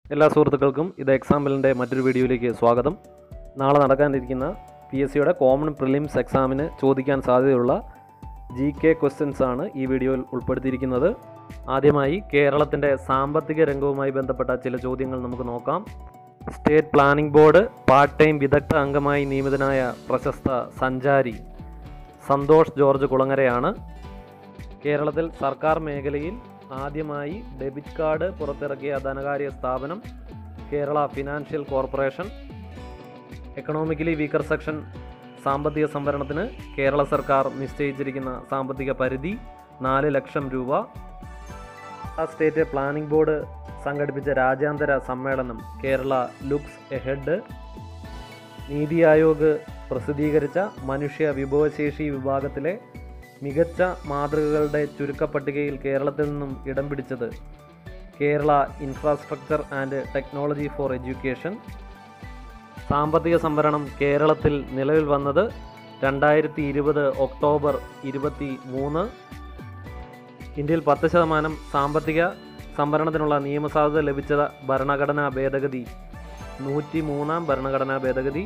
എല്ലാ സുഹൃത്തുക്കൾക്കും ഇത് എക്സാമ്പിളിൻ്റെ മറ്റൊരു വീഡിയോയിലേക്ക് സ്വാഗതം നാളെ നടക്കാനിരിക്കുന്ന പി എസ് സിയുടെ കോമൺ പ്രിലിംസ് എക്സാമിന് ചോദിക്കാൻ സാധ്യതയുള്ള ജി കെ ക്വസ്റ്റ്യൻസ് ആണ് ഈ വീഡിയോയിൽ ഉൾപ്പെടുത്തിയിരിക്കുന്നത് ആദ്യമായി കേരളത്തിൻ്റെ സാമ്പത്തിക രംഗവുമായി ബന്ധപ്പെട്ട ചില ചോദ്യങ്ങൾ നമുക്ക് നോക്കാം state planning board part time വിദഗ്ധ അംഗമായി നിയമിതനായ പ്രശസ്ത സഞ്ചാരി സന്തോഷ് ജോർജ് കുളങ്ങരയാണ് കേരളത്തിൽ സർക്കാർ മേഖലയിൽ ആദ്യമായി ഡെബിറ്റ് കാർഡ് പുറത്തിറക്കിയ ധനകാര്യ സ്ഥാപനം Kerala financial corporation economically weaker section സാമ്പത്തിക സംവരണത്തിന് കേരള സർക്കാർ നിശ്ചയിച്ചിരിക്കുന്ന സാമ്പത്തിക പരിധി നാല് ലക്ഷം രൂപ ആ സ്റ്റേറ്റ് പ്ലാനിംഗ് ബോർഡ് സംഘടിപ്പിച്ച രാജ്യാന്തര സമ്മേളനം കേരള ലുക്സ് എഹെഡ് നീതി ആയോഗ് പ്രസിദ്ധീകരിച്ച മനുഷ്യ വിഭവശേഷി വിഭാഗത്തിലെ മികച്ച മാതൃകകളുടെ ചുരുക്കപ്പട്ടികയിൽ കേരളത്തിൽ നിന്നും ഇടം പിടിച്ചത് Kerala infrastructure and technology for education സാമ്പത്തിക സംവരണം കേരളത്തിൽ നിലവിൽ വന്നത് രണ്ടായിരത്തി ഇരുപത് ഒക്ടോബർ ഇരുപത്തി മൂന്ന് ഇന്ത്യയിൽ പത്ത് ശതമാനം സാമ്പത്തിക സംവരണത്തിനുള്ള നിയമസാധുത ലഭിച്ച ഭരണഘടനാ ഭേദഗതി നൂറ്റി മൂന്നാം ഭരണഘടനാ ഭേദഗതി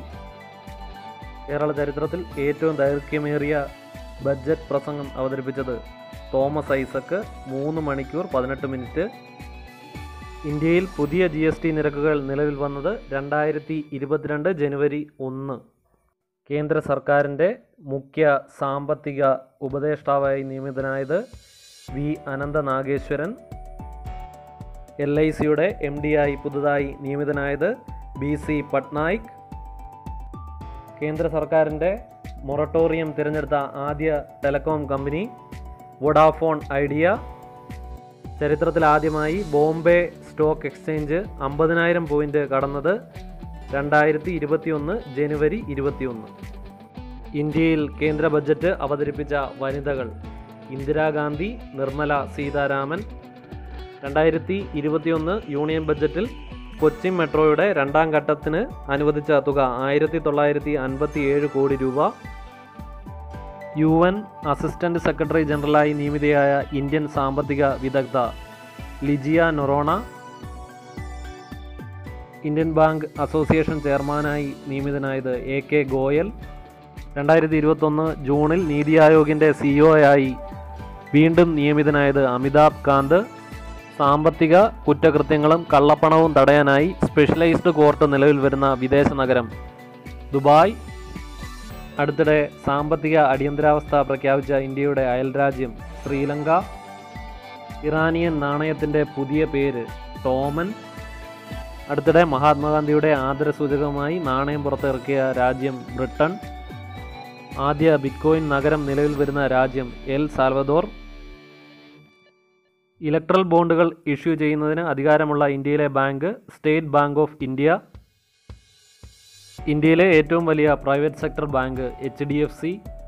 കേരള ചരിത്രത്തിൽ ഏറ്റവും ദൈർഘ്യമേറിയ ബഡ്ജറ്റ് പ്രസംഗം അവതരിപ്പിച്ചത് തോമസ് ഐസക്ക് മൂന്ന് മണിക്കൂർ പതിനെട്ട് മിനിറ്റ് ഇന്ത്യയിൽ പുതിയ ജി എസ് ടി നിരക്കുകൾ നിലവിൽ വന്നത് രണ്ടായിരത്തി ഇരുപത്തിരണ്ട് ജനുവരി ഒന്ന് കേന്ദ്ര സർക്കാരിൻ്റെ മുഖ്യ സാമ്പത്തിക ഉപദേഷ്ടാവായി നിയമിതനായത് V Anantha Nageswaran L I സിയുടെ എം ഡി ആയി പുതുതായി നിയമിതനായത് ബി സി പട്നായിക് കേന്ദ്ര സർക്കാരിൻ്റെ മൊറട്ടോറിയം തിരഞ്ഞെടുത്ത ആദ്യ ടെലകോം കമ്പനി വൊഡാഫോൺ ഐഡിയ ചരിത്രത്തിൽ ആദ്യമായി ബോംബെ സ്റ്റോക്ക് എക്സ്ചേഞ്ച് അമ്പതിനായിരം പോയിന്റ് കടന്നത് രണ്ടായിരത്തി ഇരുപത്തിയൊന്ന് ജനുവരി ഇരുപത്തിയൊന്ന് ഇന്ത്യയിൽ കേന്ദ്ര ബജറ്റ് അവതരിപ്പിച്ച വനിതകൾ ഇന്ദിരാഗാന്ധി നിർമ്മല സീതാരാമൻ രണ്ടായിരത്തി ഇരുപത്തിയൊന്ന് യൂണിയൻ ബജറ്റിൽ കൊച്ചി മെട്രോയുടെ രണ്ടാം ഘട്ടത്തിന് അനുവദിച്ച തുക ആയിരത്തി തൊള്ളായിരത്തി അൻപത്തി ഏഴ് കോടി രൂപ യു എൻ അസിസ്റ്റന്റ് സെക്രട്ടറി ജനറലായി നിയമിതയായ ഇന്ത്യൻ സാമ്പത്തിക വിദഗ്ധ Ligia Noronha Indian bank association ചെയർമാനായി നിയമിതനായത് എ കെ ഗോയൽ രണ്ടായിരത്തി ഇരുപത്തൊന്ന് ജൂണിൽ നീതി ആയോഗിൻ്റെ സിഇഒയായി വീണ്ടും നിയമിതനായത് അമിതാഭ് കാന്ത് സാമ്പത്തിക കുറ്റകൃത്യങ്ങളും കള്ളപ്പണവും തടയാനായി സ്പെഷ്യലൈസ്ഡ് കോർട്ട് നിലവിൽ വരുന്ന വിദേശ നഗരം ദുബായ് അടുത്തിടെ സാമ്പത്തിക അടിയന്തരാവസ്ഥ പ്രഖ്യാപിച്ച ഇന്ത്യയുടെ അയൽരാജ്യം ശ്രീലങ്ക ഇറാനിയൻ നാണയത്തിൻ്റെ പുതിയ പേര് ടോമൻ അടുത്തിടെ മഹാത്മാഗാന്ധിയുടെ ആദരസൂചകമായി നാണയം പുറത്തിറക്കിയ രാജ്യം ബ്രിട്ടൻ ആദ്യ ബിറ്റ്കോയിൻ നഗരം നിലവിൽ വരുന്ന രാജ്യം എൽ സാൽവദോർ ഇലക്ട്രൽ ബോണ്ടുകൾ ഇഷ്യൂ ചെയ്യുന്നതിന് അധികാരമുള്ള ഇന്ത്യയിലെ bank state bank of India ഇന്ത്യയിലെ ഏറ്റവും വലിയ private sector bank H D F C